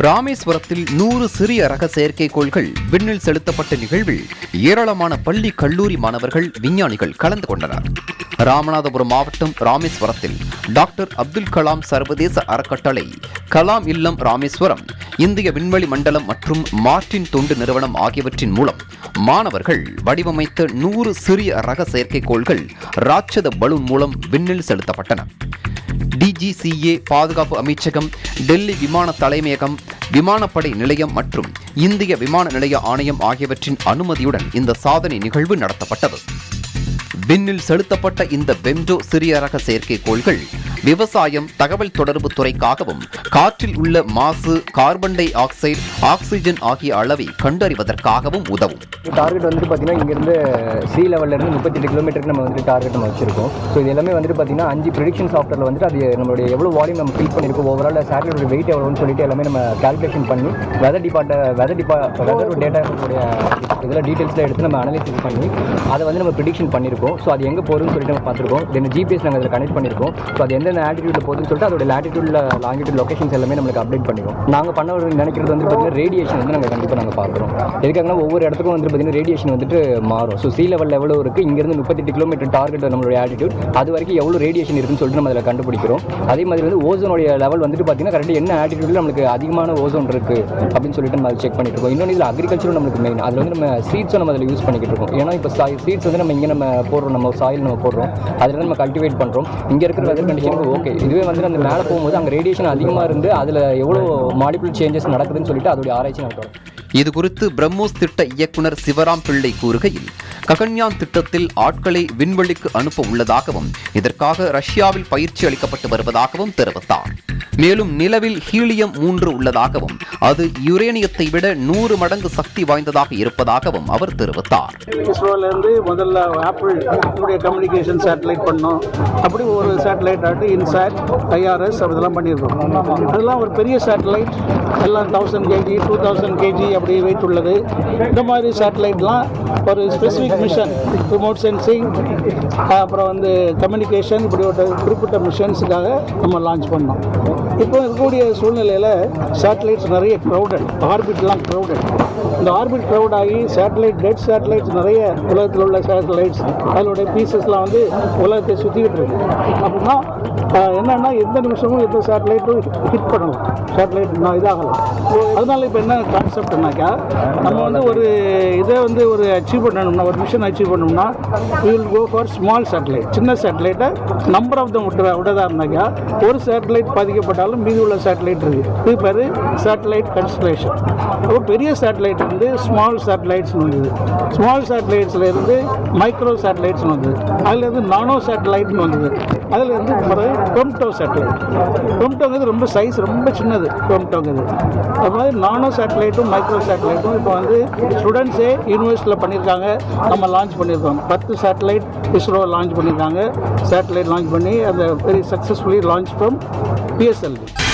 ராமேஸ்வரத்தில் நூறு சிறிய ரக செயற்கைக்கோள்கள் விண்ணில் செலுத்தப்பட்ட நிகழ்வில் ஏராளமான பள்ளி கல்லூரி மாணவர்கள் விஞ்ஞானிகள் கலந்து கொண்டனர் ராமநாதபுரம் மாவட்டம் ராமேஸ்வரத்தில் டாக்டர் அப்துல் கலாம் சர்வதேச அறக்கட்டளை கலாம் இல்லம் ராமேஸ்வரம் இந்திய விண்வெளி மண்டலம் மற்றும் மார்டின் தொண்டு நிறுவனம் ஆகியவற்றின் மூலம் மாணவர்கள் வடிவமைத்த நூறு சிறிய ரக செயற்கைக்கோள்கள் ராட்சத பலூன் மூலம் விண்ணில் செலுத்தப்பட்டன டிஜிசிஏ பாதுகாப்பு அமைச்சகம் டெல்லி விமான தலைமையகம் விமானப்படை நிலையம் மற்றும் இந்திய விமான நிலைய ஆணையம் ஆகியவற்றின் அனுமதியுடன் இந்த சாதனை நிகழ்வு நடத்தப்பட்டது விண்ணில் செலுத்தப்பட்ட இந்த பெம்டோ சிறிய ரக செயற்கைக்கோள்கள் விவசாயம் தகவல் தொடர்பு துறைக்காகவும் காற்றில் உள்ள மாசு கார்பன் டை ஆக்சைடு ஆக்சிஜன் ஆகிய அளவை கண்டறிவதற்காகவும் உதவும் டார்கெட் வந்துட்டு பார்த்தீங்கன்னா இங்கேருந்து சி லெவல்லேருந்து முப்பத்தெட்டு கிலோமீட்டருக்கு நம்ம வந்துட்டு டார்கெட் நம்ம வச்சிருக்கோம் ஸோ இது எல்லாமே வந்துட்டு பார்த்தீங்கன்னா அஞ்சு ப்ரிடிக்ஷன் சாஃப்ட்வேரில் வந்துட்டு அது நம்மளுடைய எவ்வளோ வால்யூம் நம்ம ஃபில் பண்ணியிருக்கோம் ஓவரால் சேட்டலைட் வெயிட் எவ்வளோன்னு சொல்லிட்டு எல்லாமே நம்ம கால்குலேஷன் பண்ணி வெதர் டிபார்ட்ட வெதர் டிபா வெதர் டேட்டா இருக்கக்கூடிய இதில் டீட்டெயில்ஸில் எடுத்து நம்ம அனலைசிஸ் பண்ணி அதை வந்து நம்ம ப்ரிடிக்ஷன் பண்ணியிருக்கோம் ஸோ அது எங்கே போகுதுன்னு சொல்லிட்டு நம்ம பார்த்துருக்கோம் தென் ஜிபிஎஸ் நாங்கள் அதில் கனெக்ட் பண்ணியிருக்கோம் ஸோ அது எந்தெந்த ஆட்டிடியூட்டில் போகுதுன்னு சொல்லிட்டு அதோட லாட்டிடியூடில் லாங்கிடியூட் லொகேஷன்ஸ் எல்லாமே நம்மளுக்கு அப்டேட் பண்ணிடும் நாங்கள் பண்ண ஒரு நினைக்கிறது வந்து பார்த்தீங்கன்னா ரேடியேஷன் வந்து நாங்கள் கண்டிப்பாக நாங்கள் பார்க்குறோம் எதுக்காகனா ஒவ்வொரு இடத்துக்கும் வந்து பார்த்தீங்கன்னா ரேடியேஷன் வந்துட்டு மாறும் ஸோ சி லெவல் எவ்வளோ இருக்குது இங்கேருந்து முப்பத்தெட்டு கிலோமீட்டர் டார்கெட் நம்மளுடைய ஆட்டிடியூட் அது வரைக்கும் எவ்வளோ ரேடியேஷன் இருக்குன்னு சொல்லிட்டு நம்ம அதில் கண்டுபிடிக்கிறோம் அதே மாதிரி வந்து ஓசோனுடைய லெவல் வந்துட்டு பார்த்தீங்கன்னா கரெக்டாக என்ன ஆட்டிடியூடில் நம்மளுக்கு அதிகமான ஓசோன் இருக்குது அப்படின்னு சொல்லிட்டு நம்ம அதை செக் பண்ணிட்டு இருக்கோம் இன்னொன்று இதில் அக்ரிகல்ச்சரும் நம்மளுக்கு மெயின் அதில் வந்து நம்ம சீட்ஸும் நம்ம அதில் யூஸ் பண்ணிக்கிட்டு இருக்கோம் ஏன்னா இப்போ சீட்ஸ் வந்து நம்ம இங்கே நம்ம போடுறோம் நம்ம சாயில் நம்ம போடுறோம் அதில் நம்ம கல்டிவேட் பண்ணுறோம் இங்கே இருக்கிற வெதர் கண்டிஷனுக்கு ஓகே இதுவே வந்து அந்த மேலே போகும்போது அங்கே ரேடியேஷன் அதிகமாக இருந்து அதில் எவ்வளோ மாலிகுல் சேஞ்சஸ் நடக்குதுன்னு சொல்லிட்டு அதோடைய ஆராய்ச்சி நம்ம தொடரும் இது குறித்து பிரம்மோஸ் திட்ட இயக்குனர் சிவராம் பிள்ளை கூறுகையில் ககன்யான் திட்டத்தில் ஆட்களை விண்வெளிக்கு அனுப்ப உள்ளதாகவும் இதற்காக ரஷ்யாவில் பயிற்சி அளிக்கப்பட்டு வருவதாகவும் தெரிவித்தார் மேலும் நிலவில் ஹீலியம் மூன்று உள்ளதாகவும் அது யுரேனியத்தை விட நூறு மடங்கு சக்தி வாய்ந்ததாக இருப்பதாகவும் அவர் தெரிவித்தார் இஸ்ரோலேருந்து முதல்ல ஆப்பிள் உடைய கம்யூனிகேஷன் சேட்டலைட் பண்ணோம் அப்படி ஒரு சேட்டலைட் ஆட்டு இன்சாட் ஐஆர்எஸ் இதெல்லாம் பண்ணியிருக்கோம் அதெல்லாம் ஒரு பெரிய சேட்டலைட் எல்லாம் thousand KG two thousand KG அப்படி வெயிட் உள்ளது இந்த மாதிரி சேட்டலைட்லாம் ஒரு ஸ்பெசிஃபிக் மிஷன் ரிமோட் சென்சிங் அப்புறம் வந்து கம்யூனிகேஷன் இப்படி ஒரு குறிப்பிட்ட மிஷன்ஸுக்காக நம்ம லான்ச் பண்ணோம் இப்போ இருக்கக்கூடிய சூழ்நிலையில் சேட்டலைட்ஸ் நிறைய க்ரௌடட் ஆர்பிட்லாம் க்ரௌடட் இந்த ஆர்பிட் க்ரௌட் ஆகி சேட்டலைட் டெட் சேட்டலைட்ஸ் நிறைய உலகத்தில் உள்ள சேட்டலைட்ஸ் அதனுடைய பீசஸ்லாம் வந்து உலகத்தை சுற்றிக்கிட்டு இருக்கு அப்படின்னா ஆஹ், என்னன்னா எந்த நிமிஷமும் எந்த சேட்டலைட்டும் ஹிட் பண்ணலாம் சேட்டலைட் இதாகலாம் அதனால இப்போ என்ன கான்செப்ட்னாக்கா நம்ம வந்து ஒரு இதை வந்து ஒரு அச்சீவ் பண்ணணும்னா ஒரு மிஷன் அச்சீவ் பண்ணணும்னா will go for small satellite சின்ன சேட்டலைட்டை நம்பர் ஆஃப் தம் விட்டு விடதா இருந்தாக்கா ஒரு சேட்டலைட் பாதிக்கப்பட்டாலும் மீதி உள்ள சேட்டலைட் இருக்கு இது பேர் சேட்டலைட் கன்ஸ்டலேஷன் அப்போ பெரிய சேட்டலைட் வந்து ஸ்மால் சேட்டலைட்ஸ்னு வந்தது ஸ்மால் சேட்டலைட்ஸில் இருந்து மைக்ரோ சேட்டலைட்ஸ்னு வந்தது அதில் இருந்து நானோ சேட்டலைட்னு வந்தது அதில் இருந்து பிறகு டொம்டோ சேட்டலைட் டொம்டோங்கிறது ரொம்ப சைஸ் ரொம்ப சின்னது டொம்டோங்கிறது அது மாதிரி நானோ சேட்டலைட்டும் மைக்ரோ சேட்டலைட்டும் இப்போ வந்து ஸ்டூடெண்ட்ஸே யூனிவர்சிட்டியில் பண்ணியிருக்காங்க நம்ம லான்ச் பண்ணியிருக்கோம் பத்து சேட்டலைட் இஸ்ரோ லான்ச் பண்ணியிருக்காங்க சேட்டலைட் லான்ச் பண்ணி அந்த very successfully launch from PSLV